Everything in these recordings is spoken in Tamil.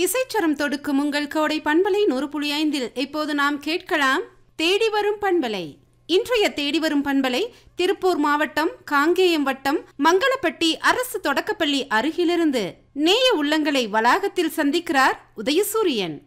இசைச்சரம் தொடுக்கும் உங்கள் கோடை பண்பலை நூறு புள்ளி ஐந்தில் இப்போது நாம் கேட்கலாம் தேடி வரும் பண்பலை இன்றைய தேடி வரும் பண்பலை திருப்பூர் மாவட்டம் காங்கேயம் வட்டம் மங்களப்பட்டி அரசு தொடக்கப்பள்ளி அருகிலிருந்து நேய உள்ளங்களை வளாகத்தில் சந்திக்கிறார் உதயசூரியன்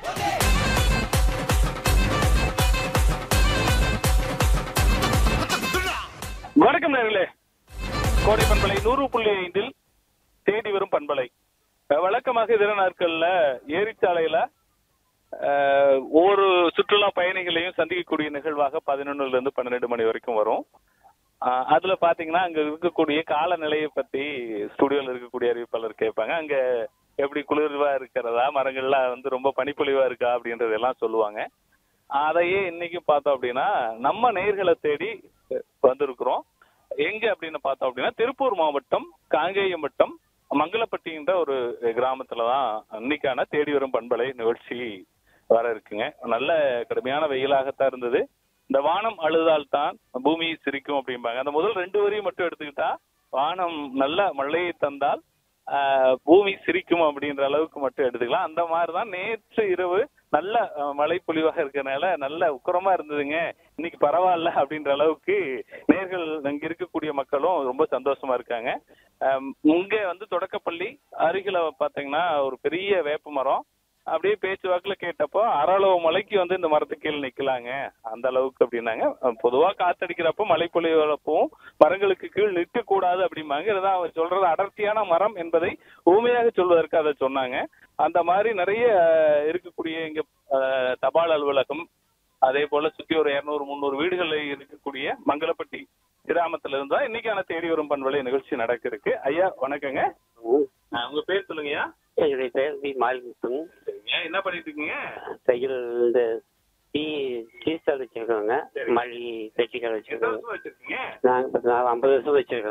வணக்கம் நேர்களே கோடை பண்பலை நூறு புள்ளி ஐந்தில் தேடி வரும் பண்பலை அஹ் வழக்கமாக இதர நாட்கள்ல ஏரிச்சாலையில அஹ், ஒவ்வொரு சுற்றுலா பயணிகளையும் சந்திக்கக்கூடிய நிகழ்வாக பதினொன்னுல இருந்து பன்னிரெண்டு மணி வரைக்கும் வரும் அஹ், அதுல பாத்தீங்கன்னா அங்க இருக்கக்கூடிய காலநிலையை பத்தி ஸ்டுடியோல இருக்கக்கூடிய அறிவிப்பாளர் கேட்பாங்க அங்க எப்படி குளிர்வா இருக்கிறதா மரங்கள்லாம் வந்து ரொம்ப பனிப்பொழிவா இருக்கா அப்படின்றதெல்லாம் சொல்லுவாங்க அதையே இன்னைக்கு பார்த்தோம் அப்படின்னா நம்ம நேர்களை தேடி வந்திருக்கிறோம் எங்க அப்படின்னு பார்த்தோம் அப்படின்னா திருப்பூர் மாவட்டம் காங்கேயம் வட்டம் மங்களப்பட்டின்ற ஒரு கிராமத்துல தான் இன்னைக்கான தேடி வரும் பண்பலை நிகழ்ச்சி வர இருக்குங்க நல்ல கடுமையான வெயிலாகத்தான் இருந்தது இந்த வானம் அழுதால் தான் பூமி சிரிக்கும் அப்படிம்பாங்க அந்த முதல் ரெண்டு வரியும் மட்டும் எடுத்துக்கிட்டா வானம் நல்ல மழையை தந்தால் ஆஹ், பூமி சிரிக்கும் அப்படின்ற அளவுக்கு மட்டும் எடுத்துக்கலாம் அந்த மாதிரி தான் நேற்று இரவு நல்ல அஹ், மழை பொழிவாக இருக்கிறனால நல்ல உக்கரமா இருந்ததுங்க இன்னைக்கு பரவாயில்ல அப்படின்ற அளவுக்கு நேர்கள் இங்க இருக்கக்கூடிய மக்களும் ரொம்ப சந்தோஷமா இருக்காங்க ஆம், இங்க வந்து தொடக்கப்பள்ளி அருகில பாத்தீங்கன்னா ஒரு பெரிய வேப்ப மரம் அப்படியே பேச்சு வாக்குல கேட்டப்போ அரளவு மலைக்கு வந்து இந்த மரத்துக்கு கீழே நிக்கலாங்க அந்த அளவுக்கு அப்படின்னாங்க அஹ் பொதுவா காத்தடிக்கிறப்போ மழை பொழிவப்பவும் மரங்களுக்கு கீழ் நிற்க கூடாது அப்படிம்பாங்க இதுதான் அவர் சொல்றது அடர்த்தியான மரம் என்பதை ஊமையாக சொல்வதற்கு அதை சொன்னாங்க அந்த மாதிரி நிறைய அஹ், இருக்கக்கூடிய இங்க அஹ், தபால் அலுவலகம் அதே போல சுத்தி ஒரு இருநூறு முந்நூறு வீடுகளில் இருக்கக்கூடிய மங்களப்பட்டி கிராமத்துல இருந்தா இன்னைக்கான தேடி வரும் பண்பலை நிகழ்ச்சி நடக்க இருக்கு ஐயா வணக்கங்க அஹ், உங்க பேர் சொல்லுங்கய்யா என்னுடைய பெயர் பி மாலிகுத்தன் சரிங்க என்ன பண்ணிட்டு இருக்கீங்க தையல் இந்த டீ டீ ஸ்டால் வச்சிருக்கோங்க சரி. மல்லி வெட்டிக்காய் எத்தனை வச்சிருக்கோங்க வருஷம் வச்சிருக்கீங்க நாங்கள் ஐம்பது வருஷம் வச்சிருக்கோம்